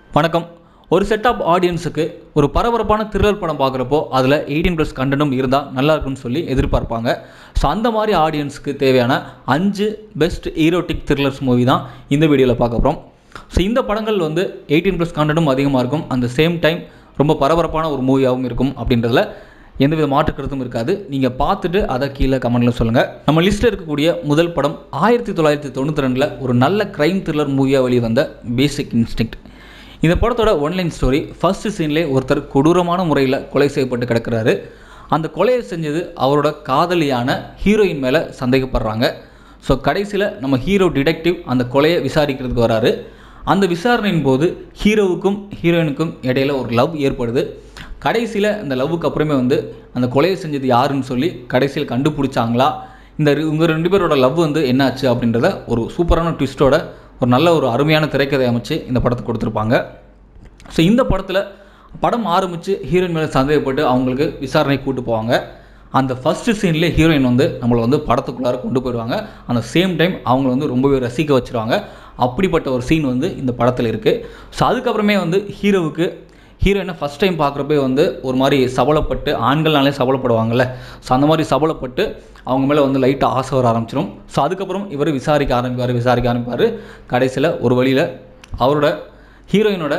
வணக்கம் ஒரு set of ஆடியன்ஸுக்கு ஒரு பரபரப்பான த்ரில்லர் படம் பார்க்குறப்போ அதில் எயிட்டீன் ப்ளஸ் கண்டனும் இருந்தால் நல்லா இருக்கும்னு சொல்லி எதிர்பார்ப்பாங்க ஸோ அந்த மாதிரி ஆடியன்ஸுக்கு தேவையான அஞ்சு பெஸ்ட் ஈரோட்டிக் த்ரில்லர்ஸ் மூவி தான் இந்த வீடியோவில் பார்க்க போகிறோம் ஸோ இந்த படங்கள் வந்து எயிட்டீன் ப்ளஸ் கண்டனும் அதிகமாக இருக்கும் அந்த சேம் டைம் ரொம்ப பரபரப்பான ஒரு மூவியாகவும் இருக்கும் அப்படின்றதுல எந்தவித மாற்று கருத்தும் இருக்காது நீங்கள் பார்த்துட்டு அதை கீழே கமெண்ட்டில் சொல்லுங்கள் நம்ம லிஸ்ட்டில் இருக்கக்கூடிய முதல் படம் ஆயிரத்தி தொள்ளாயிரத்தி தொண்ணூற்றி ரெண்டில் ஒரு நல்ல க்ரைம் த்ரில்லர் மூவியாக வெளிவந்த பேசிக் இன்ஸ்டிங்க்ட் இந்த படத்தோட ஒன்லைன் ஸ்டோரி ஃபர்ஸ்ட் சீன்லேயே ஒருத்தர் கொடூரமான முறையில் கொலை செய்யப்பட்டு கிடக்கிறாரு அந்த கொலையை செஞ்சது அவரோட காதலியான ஹீரோயின் மேலே சந்தேகப்படுறாங்க ஸோ கடைசியில் நம்ம ஹீரோ டிடெக்டிவ் அந்த கொலையை விசாரிக்கிறதுக்கு வராரு அந்த விசாரணையின் போது ஹீரோவுக்கும் ஹீரோயினுக்கும் இடையில ஒரு லவ் ஏற்படுது கடைசியில் அந்த லவ்வுக்கு அப்புறமே வந்து அந்த கொலையை செஞ்சது யாருன்னு சொல்லி கடைசியில் கண்டுபிடிச்சாங்களா இந்த ரெ- இவங்க ரெண்டு பேரோட லவ் வந்து என்னாச்சு அப்படின்றத ஒரு சூப்பரான ட்விஸ்ட்டோட ஒரு நல்ல ஒரு அருமையான திரைக்கதை அமைச்சு இந்த படத்தை கொடுத்துருப்பாங்க ஸோ இந்த படத்தில் படம் ஆரம்பித்து ஹீரோயின் மேலே சந்தேகப்பட்டு அவங்களுக்கு விசாரணை கூட்டு போவாங்க அந்த ஃபஸ்ட்டு சீன்லேயே ஹீரோயின் வந்து நம்மளை வந்து படத்துக்குள்ளார கொண்டு போயிடுவாங்க அந்த சேம் டைம் அவங்கள வந்து ரொம்பவே ரசிக்க வச்சுருவாங்க அப்படிப்பட்ட ஒரு சீன் வந்து இந்த படத்தில் இருக்குது ஸோ அதுக்கப்புறமே வந்து ஹீரோவுக்கு ஹீரோயினை ஃபஸ்ட் டைம் பார்க்குறப்பே வந்து ஒரு மாதிரி சபலப்பட்டு ஆண்கள்னாலே சபலப்படுவாங்கல்ல ஸோ அந்த மாதிரி சபலப்பட்டு அவங்க மேலே வந்து லைட்டாக ஆசை வர ஆரம்பிச்சிடும் ஸோ அதுக்கப்புறம் இவர் விசாரிக்க ஆரம்பிப்பார் விசாரிக்க ஆரம்பிப்பார் கடைசியில் ஒரு வழியில் அவரோட ஹீரோயினோட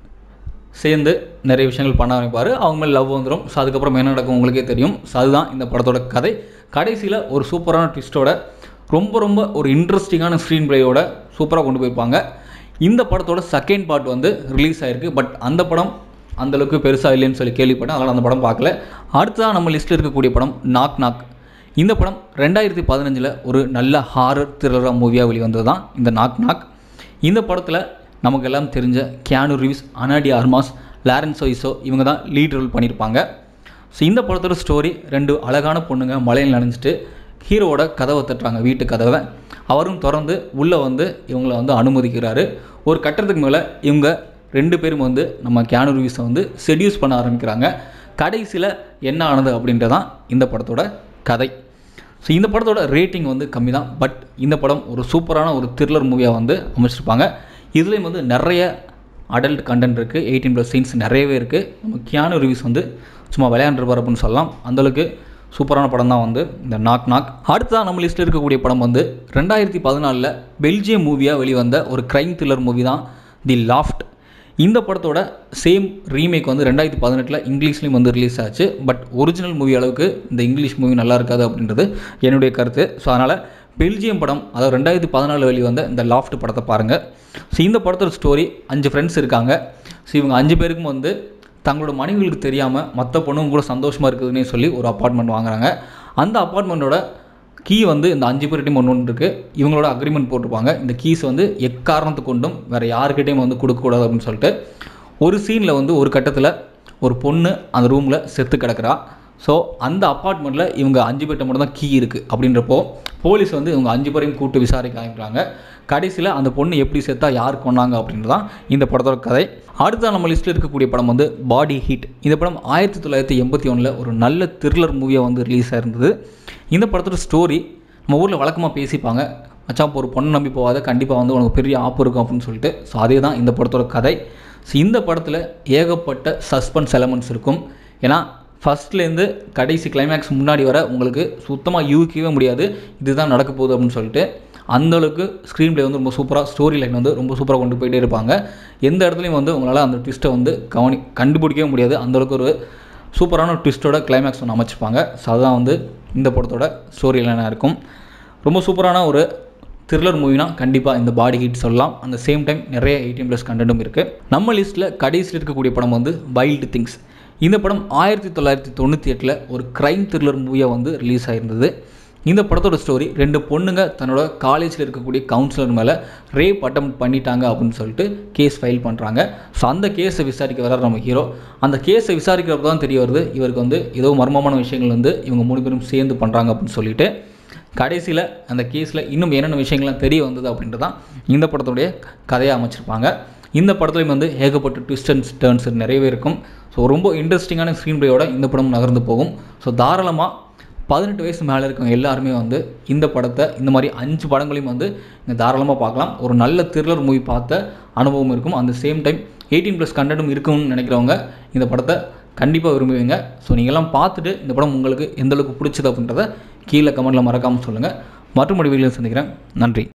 சேர்ந்து நிறைய விஷயங்கள் பண்ண ஆரம்பிப்பார் அவங்க மேலே லவ் வந்துடும் ஸோ அதுக்கப்புறம் என்ன நடக்கும் உங்களுக்கே தெரியும் ஸோ அதுதான் இந்த படத்தோட கதை கடைசியில் ஒரு சூப்பரான ட்விஸ்ட்டோட ரொம்ப ரொம்ப ஒரு இன்ட்ரெஸ்டிங்கான ஸ்க்ரீன் பிளேயோட சூப்பராக கொண்டு போயிருப்பாங்க இந்த படத்தோட செகண்ட் பார்ட் வந்து ரிலீஸ் ஆயிருக்கு பட் அந்த படம் அந்த அளவுக்கு பெருசாக இல்லைன்னு சொல்லி கேள்விப்பட்டேன் அதனால் அந்த படம் பார்க்கல அடுத்ததான் நம்ம லிஸ்ட்டில் இருக்கக்கூடிய படம் நாக் நாக் இந்த படம் ரெண்டாயிரத்தி பதினஞ்சில் ஒரு நல்ல ஹாரர் த்ரில்லராக மூவியாக வெளிவந்தது தான் இந்த நாக் நாக் இந்த படத்தில் நமக்கு எல்லாம் தெரிஞ்ச Keanu Reeves Ana de Armas Lawrence ஒய்ஸோ இவங்க தான் லீட் ரோல் பண்ணியிருப்பாங்க ஸோ இந்த படத்தோட ஸ்டோரி ரெண்டு அழகான பொண்ணுங்க மலையில் நனைஞ்சிட்டு ஹீரோவோட கதவை தட்டுறாங்க வீட்டு கதவை அவரும் திறந்து உள்ளே வந்து இவங்களை வந்து அனுமதிக்கிறாரு ஒரு கட்டத்துக்கு மேலே இவங்க ரெண்டு பேரும் வந்து நம்ம கியானு ரிவ்ஸை வந்து செடியூஸ் பண்ண ஆரம்பிக்கிறாங்க கடைசியில் என்ன ஆனது அப்படின்றதான் இந்த படத்தோட கதை ஸோ இந்த படத்தோட ரேட்டிங் வந்து கம்மி தான் பட் இந்த படம் ஒரு சூப்பரான ஒரு த்ரில்லர் மூவியாக வந்து அமைச்சிருப்பாங்க இதுலேயும் வந்து நிறைய அடல்ட் கண்டென்ட் இருக்குது எயிட்டீன் ப்ளஸ் சீன்ஸ் நிறையவே இருக்குது நம்ம கியானு ரிவ்யூஸ் வந்து சும்மா விளையாண்டுருப்பார் அப்படின்னு சொல்லலாம் அந்தளவுக்கு சூப்பரான படம் தான் வந்து இந்த நாக் நாக் அடுத்ததான் நம்ம லிஸ்ட்டில் இருக்கக்கூடிய படம் வந்து ரெண்டாயிரத்தி பதினாலில் பெல்ஜியம் மூவியாக வெளிவந்த ஒரு க்ரைம் த்ரில்லர் மூவி தான் தி லாஃப்ட் இந்த படத்தோட சேம் ரீமேக் வந்து ரெண்டாயிரத்தி பதினெட்டில் இங்கிலீஷ்லேயும் வந்து ரிலீஸ் ஆச்சு பட் ஒரிஜினல் மூவி அளவுக்கு இந்த இங்கிலீஷ் மூவி நல்லா இருக்காது அப்படின்றது என்னுடைய கருத்து ஸோ அதனால் பெல்ஜியம் படம் அதாவது ரெண்டாயிரத்தி பதினாலில் வெளிவந்த இந்த லாஃப்ட் படத்தை பாருங்கள் ஸோ இந்த படத்தோட ஸ்டோரி அஞ்சு ஃப்ரெண்ட்ஸ் இருக்காங்க ஸோ இவங்க அஞ்சு பேருக்கும் வந்து தங்களோட மனைவிகளுக்கு தெரியாமல் மற்ற பொண்ணுங்க கூட சந்தோஷமாக இருக்குதுன்னே சொல்லி ஒரு அப்பார்ட்மெண்ட் வாங்குறாங்க அந்த அப்பார்ட்மெண்ட்டோட கீ வந்து இந்த அஞ்சு பேர்கிட்டையும் ஒன்று ஒன்று இருக்குது இவங்களோட அக்ரிமெண்ட் போட்டிருப்பாங்க இந்த கீஸ் வந்து எக்காரணத்து கொண்டும் வேறு யாருக்கிட்டையும் வந்து கொடுக்கக்கூடாது அப்படின்னு சொல்லிட்டு ஒரு சீனில் வந்து ஒரு கட்டத்தில் ஒரு பொண்ணு அந்த ரூமில் செத்து கிடக்குறா ஸோ அந்த அப்பார்ட்மெண்ட்டில் இவங்க அஞ்சு பேர்ட்ட மட்டும் தான் கீ இருக்குது அப்படின்றப்போ போலீஸ் வந்து இவங்க அஞ்சு பேரையும் கூப்பிட்டு விசாரிக்க ஆரம்பிக்கிறாங்க கடைசியில் அந்த பொண்ணு எப்படி செத்தா யார் கொண்டாங்க அப்படின்றது தான் இந்த படத்தோட கதை அடுத்த நம்ம லிஸ்ட்டில் இருக்கக்கூடிய படம் வந்து பாடி ஹீட் இந்த படம் ஆயிரத்தி தொள்ளாயிரத்தி எண்பத்தி ஒன்றில் ஒரு நல்ல த்ரில்லர் மூவியாக வந்து ரிலீஸ் ஆயிருந்தது இந்த படத்தோட ஸ்டோரி நம்ம ஊரில் வழக்கமாக பேசிப்பாங்க மச்சான் இப்போ ஒரு பொண்ணை நம்பி போகாத கண்டிப்பாக வந்து உனக்கு பெரிய ஆப்பு இருக்கும் அப்படின்னு சொல்லிட்டு ஸோ அதே தான் இந்த படத்தோட கதை ஸோ இந்த படத்தில் ஏகப்பட்ட சஸ்பென்ஸ் எலமெண்ட்ஸ் இருக்கும் ஏன்னா ஃபஸ்ட்லேருந்து கடைசி கிளைமேக்ஸ் முன்னாடி வர உங்களுக்கு சுத்தமாக யூகிக்கவே முடியாது இதுதான் நடக்க போகுது அப்படின்னு சொல்லிட்டு அந்த அளவுக்கு ஸ்க்ரீன் ப்ளே வந்து ரொம்ப சூப்பராக ஸ்டோரி லைன் வந்து ரொம்ப சூப்பராக கொண்டு போயிட்டே இருப்பாங்க எந்த இடத்துலையும் வந்து உங்களால் அந்த ட்விஸ்ட்டை வந்து கவனி கண்டுபிடிக்கவே முடியாது அந்த அளவுக்கு ஒரு சூப்பரான ட்விஸ்ட்டோட கிளைமேக்ஸ் ஒன்று அமைச்சிருப்பாங்க ஸோ அதுதான் வந்து இந்த படத்தோட ஸ்டோரி லைனாக இருக்கும் ரொம்ப சூப்பரான ஒரு த்ரில்லர் மூவினா கண்டிப்பாக இந்த பாடி ஹீட் சொல்லலாம் அந்த சேம் டைம் நிறைய எயிட்டீன் ப்ளஸ் கண்டென்ட்டும் இருக்குது நம்ம லிஸ்ட்டில் கடைசியில் இருக்கக்கூடிய படம் வந்து வைல்டு திங்ஸ் இந்த படம் ஆயிரத்தி தொள்ளாயிரத்தி தொண்ணூற்றி எட்டில் ஒரு க்ரைம் த்ரில்லர் மூவியாக வந்து ரிலீஸ் ஆயிருந்தது இந்த படத்தோட ஸ்டோரி ரெண்டு பொண்ணுங்க தன்னோட காலேஜில் இருக்கக்கூடிய கவுன்சிலர் மேலே ரேப் அட்டம் பண்ணிட்டாங்க அப்படின்னு சொல்லிட்டு கேஸ் ஃபைல் பண்ணுறாங்க ஸோ அந்த கேஸை விசாரிக்க வர்றார் நம்ம ஹீரோ அந்த கேஸை விசாரிக்கிறப்ப தான் தெரிய வருது இவருக்கு வந்து ஏதோ மர்மமான விஷயங்கள் வந்து இவங்க மூணு பேரும் சேர்ந்து பண்ணுறாங்க அப்படின்னு சொல்லிட்டு கடைசியில் அந்த கேஸில் இன்னும் என்னென்ன விஷயங்கள்லாம் தெரிய வந்தது அப்படின்றது தான் இந்த படத்துடைய கதையை அமைச்சிருப்பாங்க இந்த படத்துலையும் வந்து ஏகப்பட்ட ட்விஸ்ட் அண்ட் டேர்ன்ஸ் நிறையவே இருக்கும் ஸோ ரொம்ப இன்ட்ரெஸ்டிங்கான ஸ்க்ரீன் பிளேயோட இந்த படம் நகர்ந்து போகும் ஸோ தாராளமாக பதினெட்டு வயசு மேலே இருக்கவங்க எல்லாருமே வந்து இந்த படத்தை இந்த மாதிரி அஞ்சு படங்களையும் வந்து நீங்கள் தாராளமாக பார்க்கலாம் ஒரு நல்ல த்ரில்லர் மூவி பார்த்த அனுபவம் இருக்கும் அந்த சேம் டைம் எயிட்டீன் ப்ளஸ் கண்டென்ட்டும் இருக்கும்னு நினைக்கிறவங்க இந்த படத்தை கண்டிப்பாக விரும்புவீங்க ஸோ நீங்கள்லாம் பார்த்துட்டு இந்த படம் உங்களுக்கு எந்த அளவுக்கு பிடிச்சது அப்படின்றத கீழே கமெண்ட்டில் மறக்காமல் சொல்லுங்கள் மற்றபடி வீடியோ சந்திக்கிறேன் நன்றி